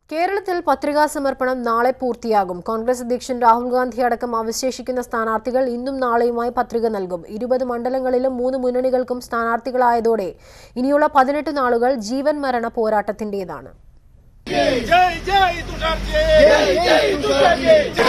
കേരളത്തിൽ പത്രികാ സമർപ്പണം നാളെ പൂർത്തിയാകും കോൺഗ്രസ് അധ്യക്ഷൻ രാഹുൽ ഗാന്ധി അടക്കം അവശേഷിക്കുന്ന സ്ഥാനാർത്ഥികൾ ഇന്നും നാളെയുമായി പത്രിക നൽകും ഇരുപത് മണ്ഡലങ്ങളിലും മൂന്ന് മുന്നണികൾക്കും സ്ഥാനാർത്ഥികളായതോടെ ഇനിയുള്ള പതിനെട്ട് നാളുകൾ ജീവൻ മരണ പോരാട്ടത്തിന്റേതാണ് जय जय तुषार जय जय तुषार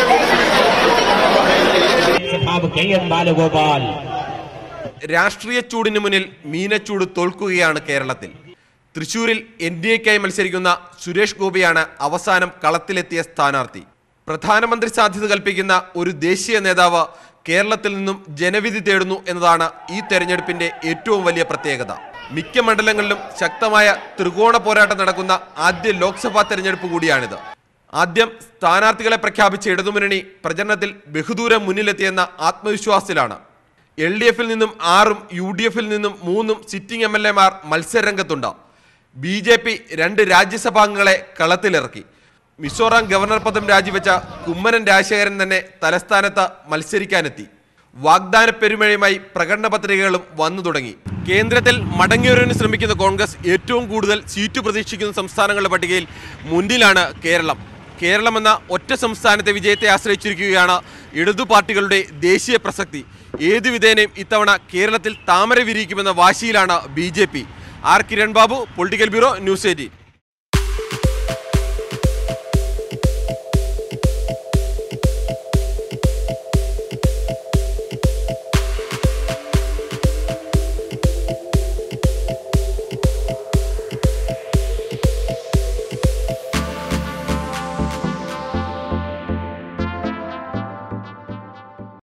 സഖാവ് കെ എൻ ബാലഗോപാൽ രാഷ്ട്രീയ ചൂടിന് മുന്നിൽ മീനച്ചൂട് തോൽക്കുകയാണ് കേരളത്തിൽ തൃശൂരിൽ എൻ ഡി എക്കായി മത്സരിക്കുന്ന സുരേഷ് ഗോപിയാണ് അവസാനം കളത്തിലെത്തിയ സ്ഥാനാർത്ഥി പ്രധാനമന്ത്രി സാധ്യത കൽപ്പിക്കുന്ന ഒരു ദേശീയ നേതാവ് കേരളത്തിൽ നിന്നും ജനവിധി തേടുന്നു എന്നതാണ് ഈ തെരഞ്ഞെടുപ്പിന്റെ ഏറ്റവും വലിയ പ്രത്യേകത മിക്ക മണ്ഡലങ്ങളിലും ശക്തമായ ത്രികോണ പോരാട്ടം നടക്കുന്ന ആദ്യ ലോക്സഭാ തെരഞ്ഞെടുപ്പ് കൂടിയാണിത് ആദ്യം സ്ഥാനാർത്ഥികളെ പ്രഖ്യാപിച്ച ഇടതുമുന്നണി പ്രചരണത്തിൽ ബഹുദൂരം മുന്നിലെത്തിയെന്ന ആത്മവിശ്വാസത്തിലാണ് എൽ ഡി എഫിൽ നിന്നും ആറും യു ഡി എഫിൽ നിന്നും മൂന്നും സിറ്റിംഗ് എം എൽ എമാർ മത്സരരംഗത്തുണ്ട് ബി ജെ പി രണ്ട് രാജ്യസഭാംഗങ്ങളെ കളത്തിലിറക്കി മിസോറാം ഗവർണർ പദം രാജിവെച്ച കുമ്മനം രാജശേഖരൻ തന്നെ തലസ്ഥാനത്ത് മത്സരിക്കാനെത്തി വാഗ്ദാന പെരുമഴയുമായി പ്രകടന പത്രികകളും വന്നു തുടങ്ങി കേന്ദ്രത്തിൽ മടങ്ങിവരാൻ ശ്രമിക്കുന്ന കോൺഗ്രസ് ഏറ്റവും കൂടുതൽ സീറ്റ് പ്രതീക്ഷിക്കുന്ന സംസ്ഥാനങ്ങളുടെ പട്ടികയിൽ മുന്നിലാണ് കേരളം കേരളം എന്ന ഒറ്റ സംസ്ഥാനത്തെ വിജയത്തെ ആശ്രയിച്ചിരിക്കുകയാണ് ഇടതു പാർട്ടികളുടെ ദേശീയ പ്രസക്തി ഏതു വിധേനയും ഇത്തവണ കേരളത്തിൽ താമര വിരിയിക്കുമെന്ന വാശിയിലാണ് B J P R Kiran Babu political bureau news eighteen